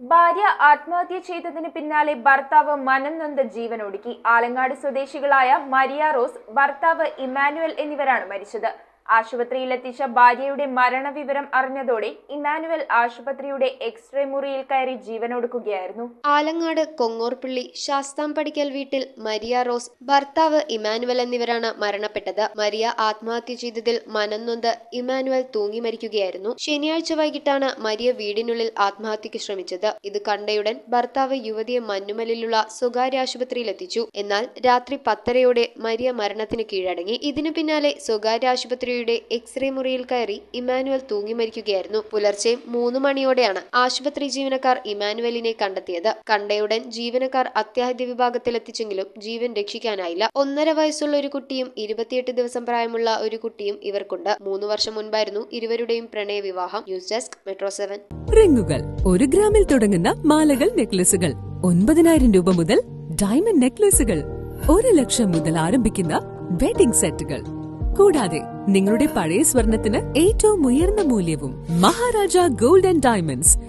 ഭാര്യ ആത്മഹത്യ ചെയ്തതിന് പിന്നാലെ ഭർത്താവ് മനം നൊന്ത് ജീവനൊടുക്കി ആലങ്ങാട് സ്വദേശികളായ മരിയ റോസ് ഭർത്താവ് ഇമാനുവൽ എന്നിവരാണ് മരിച്ചത് ആശുപത്രിയിലെത്തിച്ച ഭാര്യയുടെ മരണവിവരം അറിഞ്ഞതോടെ ഇമാനുവൽ ആശുപത്രിയുടെ എക്സ്റേ മുറിയിൽ കയറി ജീവനൊടുക്കുകയായിരുന്നു ആലങ്ങാട് കൊങ്ങോർപ്പള്ളി ശാസ്താംപടിക്കൽ വീട്ടിൽ മരിയ റോസ് ഭർത്താവ് ഇമാനുവൽ എന്നിവരാണ് മരണപ്പെട്ടത് മരിയ ആത്മഹത്യ ചെയ്തതിൽ മനംനൊന്ത് ഇമാനുവൽ തൂങ്ങി മരിക്കുകയായിരുന്നു ശനിയാഴ്ച വൈകിട്ടാണ് മരിയ വീടിനുള്ളിൽ ആത്മഹത്യക്ക് ശ്രമിച്ചത് ഇത് കണ്ടയുടൻ ഭർത്താവ് യുവതിയെ മഞ്ഞുമലിലുള്ള സ്വകാര്യ ആശുപത്രിയിൽ എത്തിച്ചു എന്നാൽ രാത്രി പത്തരയോടെ മരിയ മരണത്തിന് കീഴടങ്ങി ഇതിനു പിന്നാലെ സ്വകാര്യ ആശുപത്രിയുടെ എക്സ്റേ മുറിയിൽ കയറി ഇമാനുവൽ തൂങ്ങി മരിക്കുകയായിരുന്നു പുലർച്ചെ മൂന്ന് മണിയോടെയാണ് ആശുപത്രി ജീവനക്കാർ ഇമാനുവലിനെ കണ്ടെത്തിയത് കണ്ടയുടൻ ജീവനക്കാർ അത്യാഹിത വിഭാഗത്തിൽ എത്തിച്ചെങ്കിലും ജീവൻ രക്ഷിക്കാനായില്ല ഒന്നര വയസ്സുള്ള ഒരു കുട്ടിയും ഇരുപത്തിയെട്ട് ദിവസം പ്രായമുള്ള ഒരു കുട്ടിയും ഇവർക്കുണ്ട് മൂന്ന് വർഷം മുൻപായിരുന്നു ഇരുവരുടെയും പ്രണയ വിവാഹം ന്യൂസ് ഡെസ്ക് മെട്രോ സെവൻ റിങ്ങുകൾ ഒരു ഗ്രാമിൽ തുടങ്ങുന്ന മാലകൾ നെക്ലസുകൾ ഒൻപതിനായിരം രൂപ മുതൽ ഡയമണ്ട് നെക്ലസുകൾ ഒരു ലക്ഷം മുതൽ ആരംഭിക്കുന്ന വെഡിംഗ് സെറ്റുകൾ കൂടാതെ നിങ്ങളുടെ പഴയ സ്വർണത്തിന് ഏറ്റവും ഉയർന്ന മൂല്യവും മഹാരാജ ഗോൾഡ് ആൻഡ് ഡയമണ്ട്സ്